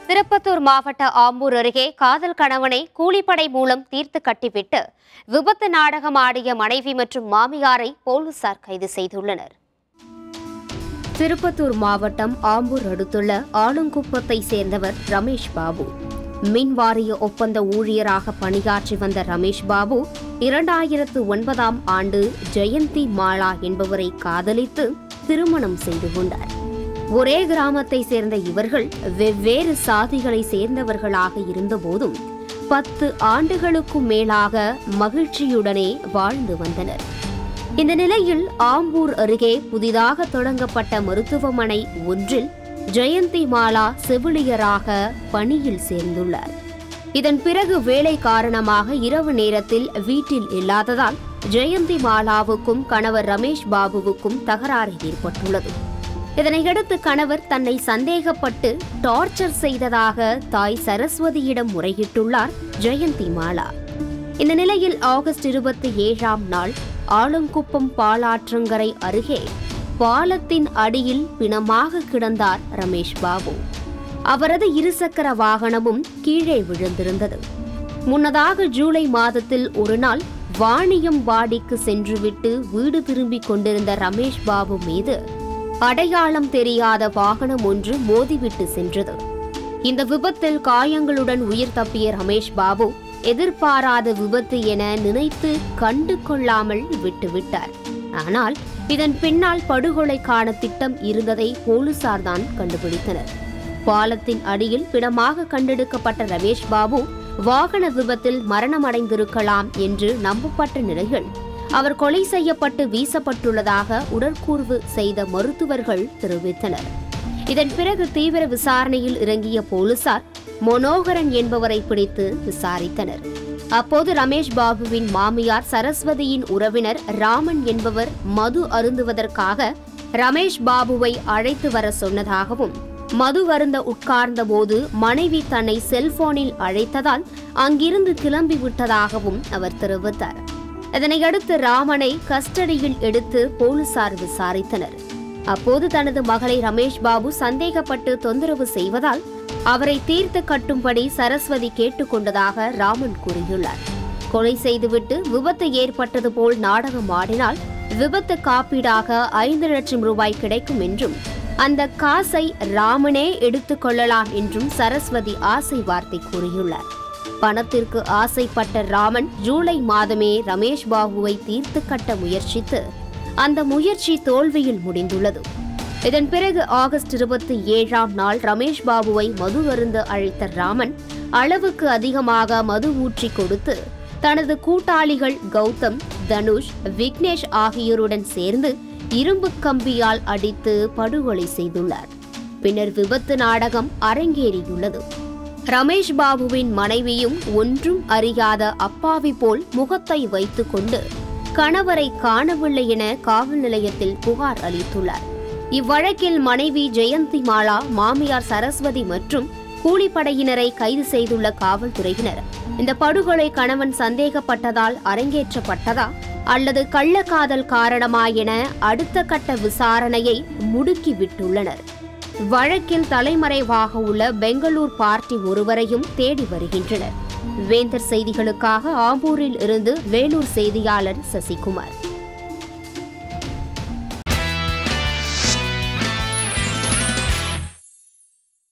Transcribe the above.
திருப்பத்தூர் மாவட்ட ஆம்பூர் அருகே காதல் கணவனை கூலிப்படை மூலம் தீர்த்து கட்டிவிட்டு விபத்து நாடகம் ஆடிய மனைவி மற்றும் மாமியாரை போலீசார் கைது செய்துள்ளனர் திருப்பத்தூர் மாவட்டம் ஆம்பூர் அடுத்துள்ள ஆளுங்குப்பத்தை சேர்ந்தவர் ரமேஷ் பாபு மின் வாரிய ஒப்பந்த ஊழியராக பணியாற்றி வந்த ரமேஷ் பாபு இரண்டாயிரத்து ஒன்பதாம் ஆண்டு ஜெயந்தி மாலா என்பவரை காதலித்து திருமணம் செய்து கொண்டார் ஒரே கிராமத்தை சேர்ந்த இவர்கள் வெவ்வேறு சாதிகளை சேர்ந்தவர்களாக இருந்தபோதும் பத்து ஆண்டுகளுக்கும் மேலாக மகிழ்ச்சியுடனே வாழ்ந்து வந்தனர் இந்த நிலையில் ஆம்பூர் அருகே புதிதாக தொடங்கப்பட்ட மருத்துவமனை ஒன்றில் ஜெயந்தி மாலா செவிலியராக பணியில் சேர்ந்துள்ளார் இதன் பிறகு வேலை காரணமாக இரவு நேரத்தில் வீட்டில் இல்லாததால் ஜெயந்தி மாலாவுக்கும் கணவர் ரமேஷ் பாபுவுக்கும் தகராறு ஏற்பட்டுள்ளது இதனையடுத்து கணவர் தன்னை சந்தேகப்பட்டு டார்ச்சர் செய்ததாக தாய் சரஸ்வதியிடம் முறையிட்டுள்ளார் ஜெயந்தி மாலா இந்த நிலையில் ஆகஸ்ட் இருபத்தி ஏழாம் நாள் ஆலங்குப்பம் பாலாற்றங்கரை அருகே பாலத்தின் அடியில் பிணமாக கிடந்தார் ரமேஷ் பாபு அவரது இருசக்கர வாகனமும் கீழே விழுந்திருந்தது முன்னதாக ஜூலை மாதத்தில் ஒரு நாள் வாணியம் வாடிக்கு சென்றுவிட்டு வீடு திரும்பிக் கொண்டிருந்த ரமேஷ் பாபு மீது அடையாளம் தெரியாத வாகனம் ஒன்று மோதிவிட்டு சென்றது இந்த விபத்தில் காயங்களுடன் உயிர் தப்பிய ரமேஷ் பாபு எதிர்பாராத விபத்து என நினைத்து கண்டு கொள்ளாமல் விட்டுவிட்டார் ஆனால் இதன் பின்னால் படுகொலைக்கான திட்டம் இருந்ததை போலீசார்தான் கண்டுபிடித்தனர் பாலத்தின் அடியில் பிணமாக கண்டெடுக்கப்பட்ட ரமேஷ் பாபு வாகன விபத்தில் மரணமடைந்திருக்கலாம் என்று நம்பப்பட்ட நிலையில் அவர் கொலை செய்யப்பட்டு வீசப்பட்டுள்ளதாக உடற்கூர்வு செய்த மருத்துவர்கள் தெரிவித்தனர் இதன் பிறகு தீவிர விசாரணையில் இறங்கிய போலீசார் மனோகரன் என்பவரை பிடித்து விசாரித்தனர் அப்போது ரமேஷ் பாபுவின் மாமியார் சரஸ்வதியின் உறவினர் ராமன் என்பவர் மது அருந்துவதற்காக ரமேஷ் பாபுவை அழைத்து வர சொன்னதாகவும் மது வருந்த உட்கார்ந்தபோது மனைவி தன்னை செல்போனில் அழைத்ததால் அங்கிருந்து கிளம்பி விட்டதாகவும் அவர் தெரிவித்தார் இதனையடுத்து ராமனை கஸ்டடியில் எடுத்து போலீசார் விசாரித்தனர் அப்போது தனது மகளை ரமேஷ் பாபு சந்தேகப்பட்டு தொந்தரவு செய்வதால் அவரை தீர்த்து கட்டும்படி சரஸ்வதி கேட்டுக்கொண்டதாக ராமன் கூறியுள்ளார் கொலை செய்துவிட்டு விபத்து ஏற்பட்டது போல் நாடகம் ஆடினால் விபத்து காப்பீடாக ஐந்து லட்சம் ரூபாய் கிடைக்கும் என்றும் அந்த காசை ராமனே எடுத்துக் கொள்ளலாம் என்றும் சரஸ்வதி ஆசை வார்த்தை கூறியுள்ளார் பணத்திற்கு ஆசைப்பட்ட ராமன் ஜூலை மாதமே ரமேஷ் பாபுவை தீர்த்து கட்ட முயற்சித்து அந்த முயற்சி தோல்வியில் முடிந்துள்ளது இதன் பிறகு ஆகஸ்ட் இருபத்தி ஏழாம் நாள் ரமேஷ் பாபுவை மது அருந்த அழைத்த ராமன் அளவுக்கு அதிகமாக மது ஊற்றி கொடுத்து தனது கூட்டாளிகள் கௌதம் தனுஷ் விக்னேஷ் ஆகியோருடன் சேர்ந்து இரும்பு கம்பியால் அடித்து படுகொலை செய்துள்ளார் பின்னர் விபத்து நாடகம் அரங்கேறியுள்ளது ரமேஷ் பாபுவின் மனைவியும் ஒன்றும் அறியாத அப்பாவி போல் முகத்தை வைத்துக்கொண்டு கணவரை காணவில்லை என காவல் நிலையத்தில் புகார் அளித்துள்ளார் இவ்வழக்கில் மனைவி ஜெயந்தி மாலா மாமியார் சரஸ்வதி மற்றும் கூலிப்படையினரை கைது செய்துள்ள காவல்துறையினர் இந்த படுகொலை கணவன் சந்தேகப்பட்டதால் அரங்கேற்றப்பட்டதா அல்லது கள்ளக்காதல் காரணமா என அடுத்த கட்ட விசாரணையை முடுக்கி விட்டுள்ளனர் வழக்கில் தலைமறைவாக உள்ள பெங்களூர் பார்ட்டி ஒருவரையும் தேடி வருகின்றனர் வேந்தர் செய்திகளுக்காக ஆம்பூரில் இருந்து வேலூர் செய்தியாளர் சசிகுமார்